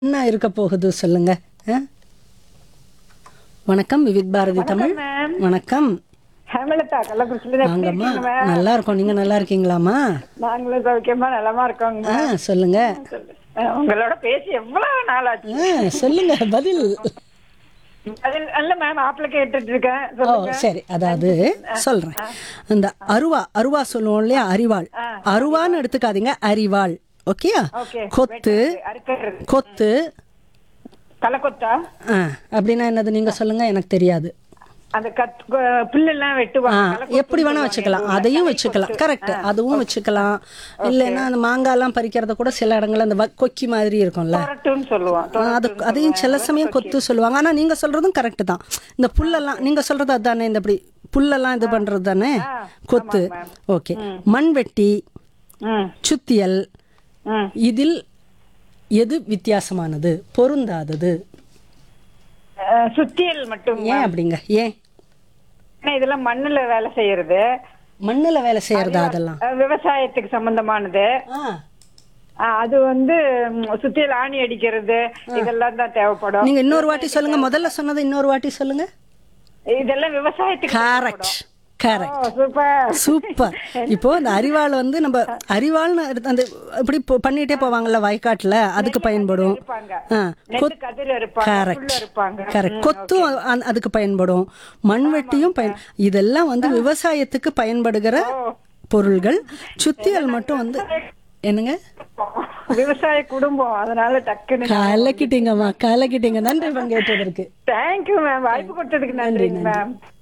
என்ன இருக்க போகுது சொல்லுங்க ஆ? வணக்கம் விவித் பாரதி தமிழ் மேம். வணக்கம் ஹேமலதா கள்ளக்குறிச்சியில எப்படி வாங்கம்மா இருக்கீங்க மேம் நல்லா இருக்கோம் நீங்க நல்லா இருக்கீங்களாம்மா நாங்களும் சௌக்கியமா நலமா இருக்கோங்க ஆ மேம். சொல்லுங்க அஹ் உங்களோட பேசி எவ்வளவு நாள் ஆச்சு ஆ சொல்லுங்க பதில் அதில் அல்ல மேம் ஆப்பிள கேட்டுட்டு இருக்கேன் ஓ சொல்லுங்க சரி அதாவது சொல்றேன் இந்த அருவா அருவா சொல்லுவோம் இல்லையா அரிவாள் அருவான்னு எடுத்துக்காதீங்க அரிவாள் ஓகேயா ஓகே கொத்து அறுக்கிறது கொத்து தலைக்கொத்தா ஆ அப்படின்னா என்னது நீங்க சொல்லுங்க எனக்கு தெரியாது அந்த கத் புல்லெல்லாம் ஆ வெட்டுவாங்க தலைக்கொத்துன்னு எப்படி வேணா சொல்லுவாங்க வச்சுக்கலாம் எங்க ஊர்ல. அதையும் வச்சுக்கலாம் கரெக்ட் அதுவும் வச்சுக்கலாம் இல்லைன்னா அந்த மாங்காய்லாம் பறிக்கிறத கூட சில இடங்கள்ல அந்த வ- கொக்கி மாதிரி இருக்கும்ல தொரட்டுன்னு சொல்லுவோம் ஆ, அது அதையும் சில சமயம் கொத்து சொல்லுவாங்க ஆனா நீங்க சொல்றதும் கரெக்ட் தான் இந்த புல்லெல்லாம் நீங்க சொல்றது அதுதானே இந்த இப்படி புல்லெல்லாம் இது பண்றது தானே கொத்து ஓகே மண்வெட்டி ம் சுத்தியல் ம் இதில் எது வித்தியாசமானது பொருந்தாதது அஹ் சுத்தியல் மட்டும் ஏன் அப்படிங்க ஏன் ஏன்னா இதெல்லாம் மண்ணுல வேலை செய்யறது மண்ணுல வேலை செய்யறதா அதெல்லாம் அஹ் விவசாயத்துக்கு சம்பந்தமானது ஆ அஹ் அது வந்து ம், சுத்தியல் ஆணி அடிக்கிறது இதெல்லாம் தான் தேவைப்படும் நீங்க இன்னொரு வாட்டி சொல்லுங்க முதல்ல சொன்னது இன்னொரு வாட்டி சொல்லுங்க இதெல்லாம் விவசாயத்துக்கு கரெக்ட் கரெக்ட் ஓ, சூப்பர் சூப்பர் இப்போ இந்த அரிவாள் வந்து நம்ம அரிவாள்னு எடுத்து அந்த இப்படி போ- பண்ணிட்டே போவாங்கல்ல வயக்காட்டுல அதுக்கு பயன்படும் இருப்பாங்க ஆ, நெல்லு கொத்- கதிர் இருப்பாங்க கரெக்ட் புல்லு இருப்பாங்க கரெக்ட் கொத்தும் அ- அதுக்கு பயன்படும் மண்வெட்டியும் பயன் இதெல்லாம் வந்து விவசாயத்துக்கு பயன்படுகிற பொருள்கள் சுத்தியல் மட்டும் வந்து என்னங்க விவசாய குடும்பம் அதனால டக்குன்னு கலக்கிட்டீங்கம்மா கலக்கிட்டீங்க நன்றி பங்கேற்றதற்கு தேங்க்யூ மேம் வாய்ப்பு கொடுத்ததுக்கு நன்றிங்க மேம்